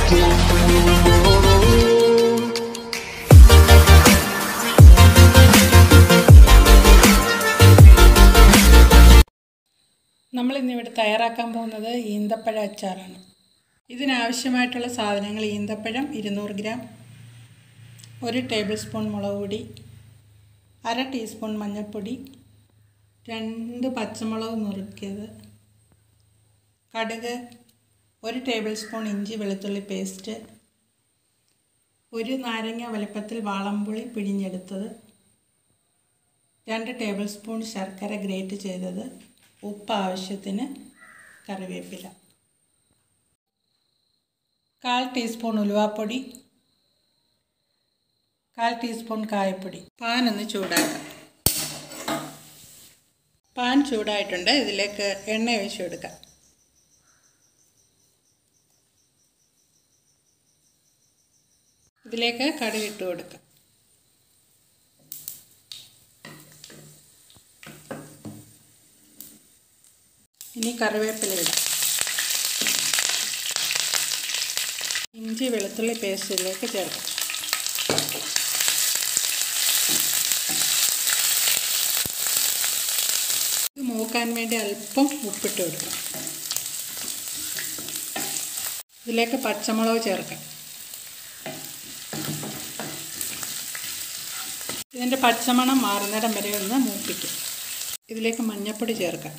നമ്മളിന്നിവിടെ തയ്യാറാക്കാൻ പോകുന്നത് ഈന്തപ്പഴ അച്ചാറാണ് ഇതിനാവശ്യമായിട്ടുള്ള സാധനങ്ങൾ ഈന്തപ്പഴം ഇരുന്നൂറ് ഗ്രാം ഒരു ടേബിൾ സ്പൂൺ മുളക് പൊടി അര ടീസ്പൂൺ മഞ്ഞൾപ്പൊടി രണ്ട് പച്ചമുളക് നുറുക്കിയത് കടുക് ഒരു ടേബിൾ സ്പൂൺ ഇഞ്ചി വെളുത്തുള്ളി പേസ്റ്റ് ഒരു നാരങ്ങ വലുപ്പത്തിൽ വാളംപുളി പിഴിഞ്ഞെടുത്തത് രണ്ട് ടേബിൾ സ്പൂൺ ശർക്കര ഗ്രേറ്റ് ചെയ്തത് ഉപ്പ് ആവശ്യത്തിന് കറിവേപ്പില കാൽ ടീസ്പൂൺ ഉലുവാപ്പൊടി കാൽ ടീസ്പൂൺ കായപ്പൊടി പാൻ ഒന്ന് ചൂടാക്കാം പാൻ ചൂടായിട്ടുണ്ട് ഇതിലേക്ക് എണ്ണ ഒഴിച്ചു കൊടുക്കാം ഇതിലേക്ക് കടുക് ഇട്ട് കൊടുക്കാം ഇനി കറിവേപ്പില ഇടാം ഇഞ്ചി വെളുത്തുള്ളി പേസ്റ്റിലേക്ക് ചേർക്കാം ഇത് മൂക്കാൻ വേണ്ടി അല്പം ഉപ്പിട്ട് കൊടുക്കാം ഇതിലേക്ക് പച്ചമുളക് ചേർക്കാം ഇതിൻ്റെ പച്ചമണം മാറുന്നിടം വരെ ഒന്ന് മൂപ്പിക്കാം ഇതിലേക്ക് മഞ്ഞൾപ്പൊടി ചേർക്കാം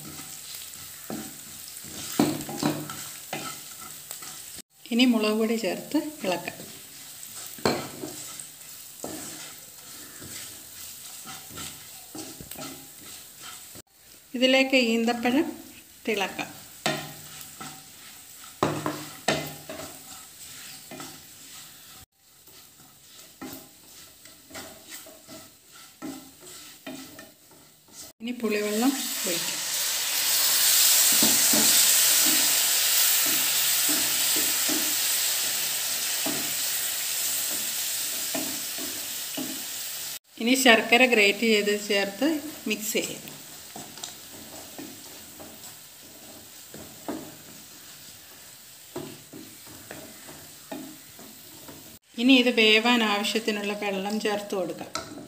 ഇനി മുളക് പൊടി ചേർത്ത് ഇളക്കാം ഇതിലേക്ക് ഈന്തപ്പഴം തിളക്കാം ഇനി പുളിവെള്ളം ഒഴിക്കാം ഇനി ശർക്കര ഗ്രേറ്റ് ചെയ്ത് ചേർത്ത് മിക്സ് ചെയ്യാം ഇനി ഇത് വേവാൻ ആവശ്യത്തിനുള്ള വെള്ളം ചേർത്ത് കൊടുക്കാം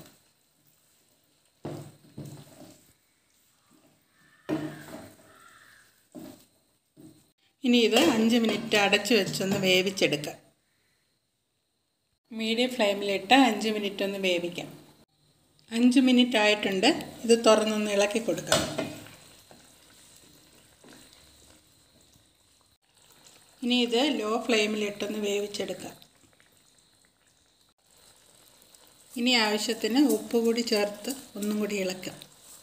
ഇനി ഇത് അഞ്ച് മിനിറ്റ് അടച്ചു വെച്ചൊന്ന് വേവിച്ചെടുക്കാം മീഡിയം ഫ്ലെയിമിലിട്ട് അഞ്ച് മിനിറ്റ് ഒന്ന് വേവിക്കാം അഞ്ച് മിനിറ്റ് ആയിട്ടുണ്ട് ഇത് തുറന്നൊന്ന് ഇളക്കി കൊടുക്കാം ഇനി ഇത് ലോ ഫ്ലെയിമിലിട്ടൊന്ന് വേവിച്ചെടുക്കാം ഇനി ആവശ്യത്തിന് ഉപ്പ് കൂടി ചേർത്ത് ഒന്നും കൂടി ഇളക്കാം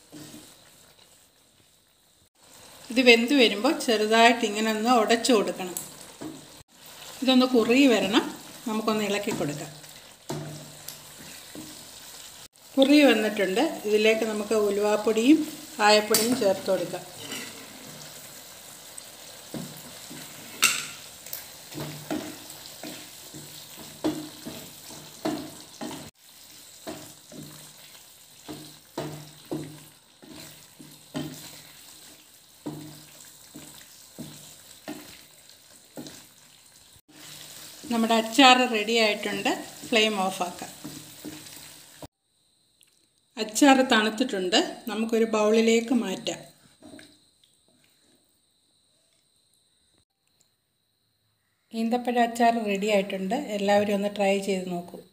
ഇത് വെന്ത് വരുമ്പോൾ ചെറുതായിട്ട് ഇങ്ങനെ ഒന്ന് ഉടച്ചു കൊടുക്കണം ഇതൊന്ന് കുറുകി വരണം നമുക്കൊന്ന് ഇളക്കി കൊടുക്കാം കുറുകി വന്നിട്ടുണ്ട് ഇതിലേക്ക് നമുക്ക് ഉലുവാപ്പൊടിയും കായപ്പൊടിയും ചേർത്ത് കൊടുക്കാം നമ്മുടെ അച്ചാർ റെഡി ആയിട്ടുണ്ട് ഫ്ലെയിം ഓഫാക്കാം അച്ചാർ തണുത്തിട്ടുണ്ട് നമുക്കൊരു ബൗളിലേക്ക് മാറ്റാം ഈന്തപ്പഴ അച്ചാർ റെഡി ആയിട്ടുണ്ട് എല്ലാവരും ഒന്ന് ട്രൈ ചെയ്ത് നോക്കൂ